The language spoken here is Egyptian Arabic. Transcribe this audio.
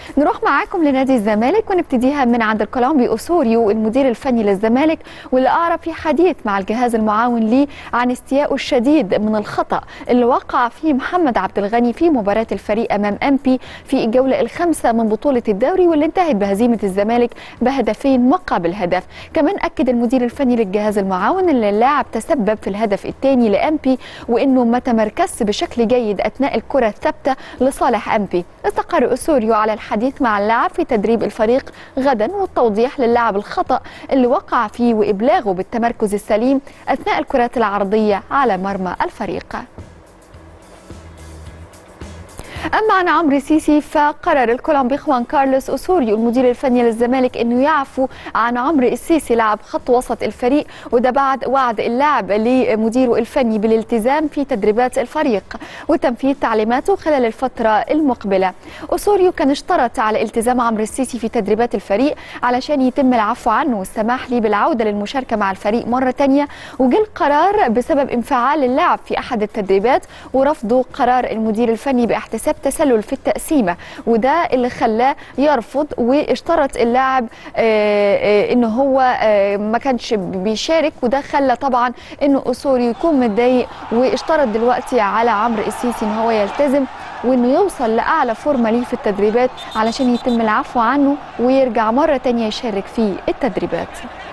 نروح معاكم لنادي الزمالك ونبتديها من عند الكولومبي أوسوريو المدير الفني للزمالك واللي أعرب في حديث مع الجهاز المعاون ليه عن استيائه الشديد من الخطأ اللي وقع فيه محمد عبد الغني في مباراة الفريق أمام أمبي في الجولة الخامسة من بطولة الدوري واللي انتهت بهزيمة الزمالك بهدفين مقابل هدف كمان أكد المدير الفني للجهاز المعاون ان اللاعب تسبب في الهدف الثاني لأمبي وإنه ما تمركزش بشكل جيد أثناء الكرة الثابتة لصالح أمبي استقر أسوريو على الحديث مع اللاعب في تدريب الفريق غدا والتوضيح للاعب الخطأ اللي وقع فيه وإبلاغه بالتمركز السليم أثناء الكرات العرضية على مرمى الفريق أما عن عمرو سيسي فقرر الكولومبي خوان كارلوس أسوريو المدير الفني للزمالك أنه يعفو عن عمرو السيسي لاعب خط وسط الفريق وده بعد وعد اللاعب لمديره الفني بالالتزام في تدريبات الفريق وتنفيذ تعليماته خلال الفترة المقبلة أسوريو كان اشترط على التزام عمرو السيسي في تدريبات الفريق علشان يتم العفو عنه والسماح ليه بالعودة للمشاركة مع الفريق مرة تانية وجه القرار بسبب انفعال اللاعب في أحد التدريبات ورفضه قرار المدير الفني باحتساب حساب تسلل في التقسيمه وده اللي خلاه يرفض واشترط اللاعب ان هو ما كانش بيشارك وده خلى طبعا انه اسوري يكون متضايق واشترط دلوقتي على عمرو السيسي ان هو يلتزم وانه يوصل لاعلى فورمه ليه في التدريبات علشان يتم العفو عنه ويرجع مره تانية يشارك في التدريبات